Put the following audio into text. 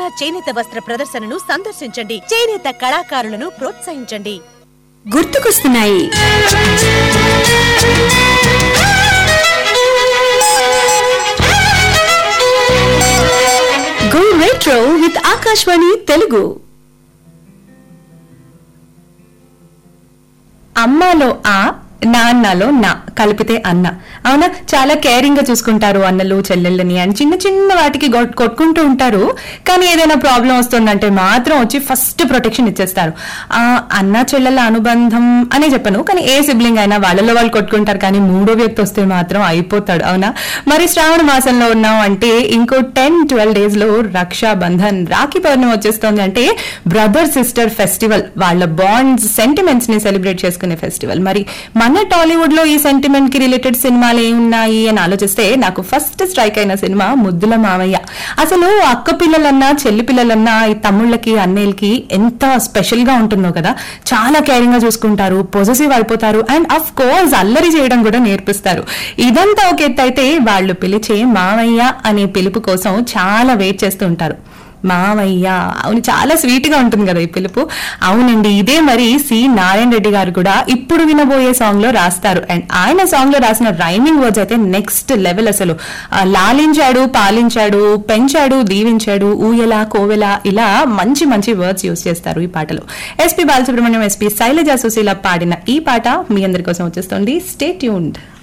తెలంగాణ చేనేత వస్త్ర ప్రదర్శనను సందర్శించండి చేనేత కళాకారులను ప్రోత్సహించండి గుర్తుకొస్తున్నాయి go retro with Akashvani Telugu అమ్మలో ఆ నాన్నలో నా కలిపితే అన్న అవునా చాలా కేరింగ్ గా చూసుకుంటారు అన్నలు చెల్లెళ్ళని అని చిన్న చిన్న వాటికి గొట్- కొట్టుకుంటూ ఉంటారు కానీ ఏదైనా ప్రాబ్లం వస్తుందంటే మాత్రం వచ్చి ఫస్ట్ ప్రొటెక్షన్ ఇచ్చేస్తారు ఆ అన్న చెల్లెల అనుబంధం అనే చెప్పను కానీ ఏ సిబ్లింగ్ అయినా వాళ్ళలో వాళ్ళు కొట్టుకుంటారు కానీ మూడో వ్యక్తి వస్తే మాత్రం అయిపోతాడు అవునా మరి శ్రావణ మాసంలో ఉన్నాం అంటే ఇంకో టెన్ ట్వెల్వ్ డేస్ లో రక్షా బంధన్ రాఖీ పౌర్ణమి వచ్చేస్తోంది అంటే బ్రదర్ సిస్టర్ ఫెస్టివల్ వాళ్ళ బాండ్స్ సెంటిమెంట్స్ ని సెలబ్రేట్ చేసుకునే ఫెస్టివల్ మరి మన టాలీవుడ్ లో ఈ సెంటిమెంట్ కి రిలేటెడ్ సినిమాలు ఏమున్నాయి అని ఆలోచిస్తే నాకు ఫస్ట్ స్ట్రైక్ అయిన సినిమా ముద్దుల మామయ్య అసలు అక్క పిల్లలన్నా చెల్లి పిల్లలన్నా ఈ తమ్ముళ్ళకి అన్నయ్యలకి ఎంత స్పెషల్ గా ఉంటుందో కదా చాలా కేరింగ్ గా చూసుకుంటారు పొజెసివ్ అయిపోతారు అండ్ అఫ్ కోర్స్ అల్లరి చేయడం కూడా నేర్పిస్తారు ఇదంతా ఒక ఎత్తు అయితే వాళ్ళు పిలిచే మామయ్య అనే పిలుపు కోసం చాలా వెయిట్ చేస్తూ ఉంటారు మామయ్య అవును చాలా స్వీట్ గా ఉంటుంది కదా ఈ పిలుపు అవునండి ఇదే మరి సి నారాయణ రెడ్డి గారు కూడా ఇప్పుడు వినబోయే సాంగ్ లో రాస్తారు అండ్ ఆయన సాంగ్ లో రాసిన రైమింగ్ వర్డ్స్ అయితే నెక్స్ట్ లెవెల్ అసలు ఆ, లాలించాడు పాలించాడు పెంచాడు దీవించాడు ఊయల కోవెల ఇలా మంచి మంచి వర్డ్స్ యూస్ చేస్తారు ఈ పాటలో ఎస్పి బాలసుబ్రహ్మణ్యం ఎస్పి శైలజ సుశీల పాడిన ఈ పాట మీ అందరి కోసం వచ్చేస్తుంది స్టే ట్యూన్డ్